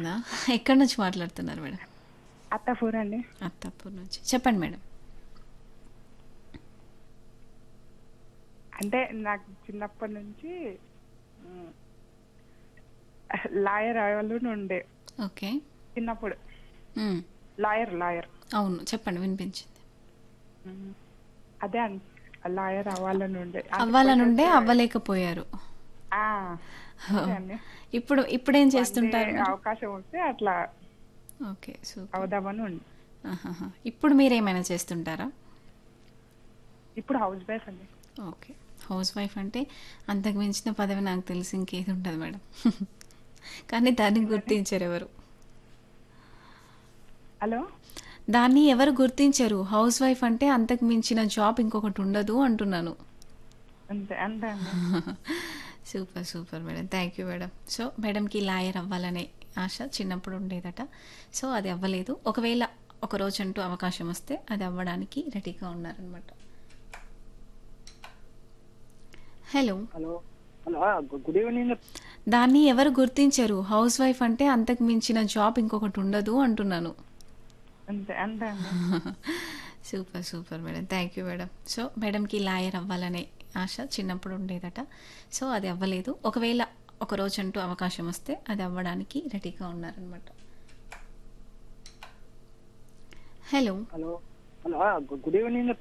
ఉంటుందా ఎక్కడి నుంచి మాట్లాడుతున్నారు మేడం అత్తపూర్ అండి అత్తాపూర్ నుంచి చెప్పండి మేడం అంటే నాకు చిన్నప్పటి నుంచి లాయర్ అవ్వాలని ఉండే ఓకే చిన్నప్పుడు మ్మ్. లాయర్ లాయర్ అవును చెప్పండి వినిపించింది అదే లాయర్ అవ్వాలని ఉండే అవ్వాలనుండే అవ్వలేకపోయారు ఆ, అదే అండి. ఇప్పుడు ఇప్పుడేం చేస్తుంటారు అంటే మీరు? అవకాశం వస్తే అట్లా ఓకే సూపర్ అవుదామని ఉంది ఆహాహా. ఇప్పుడు మీరు ఏమైనా చేస్తుంటారా ఇప్పుడు హౌస్ వైఫ్ అండి ఓకే హౌస్ వైఫ్ అంటే అంతకు మించిన పదవి నాకు తెలిసి ఇంకేది ఉండదు మేడం కానీ దాన్ని గుర్తించరు ఎవరు హలో దాన్ని ఎవరు గుర్తించరు హౌస్ వైఫ్ అంటే అంతకు మించిన జాబ్ ఇంకొకటి ఉండదు అంటున్నాను అంతే అంతే అండి super super madam thank you madam so మేడంకి లాయర్ అవ్వాలనే ఆశ చిన్నప్పుడు ఉండేదట సో అది అవ్వలేదు ఒకవేళ ఒక రోజు అంటూ అవకాశం వస్తే అది అవ్వడానికి రెడీగా ఉన్నారనమాట hello hello hello good evening దాన్ని ఎవరు గుర్తించరు హౌస్ వైఫ్ అంటే అంతకు మించిన జాబ్ ఇంకొకటి ఉండదు అంటున్నాను అంతే అంతే అండి super super madam thank you madam so మేడంకి లాయర్ అవ్వాలనే ఆశ చిన్నప్పుడు ఉండేదట సో అది అవ్వలేదు ఒకవేళ ఒక రోజు అంటూ అవకాశం వస్తే అది అవ్వడానికి రెడీగా ఉన్నారనమాట hello hello hello good evening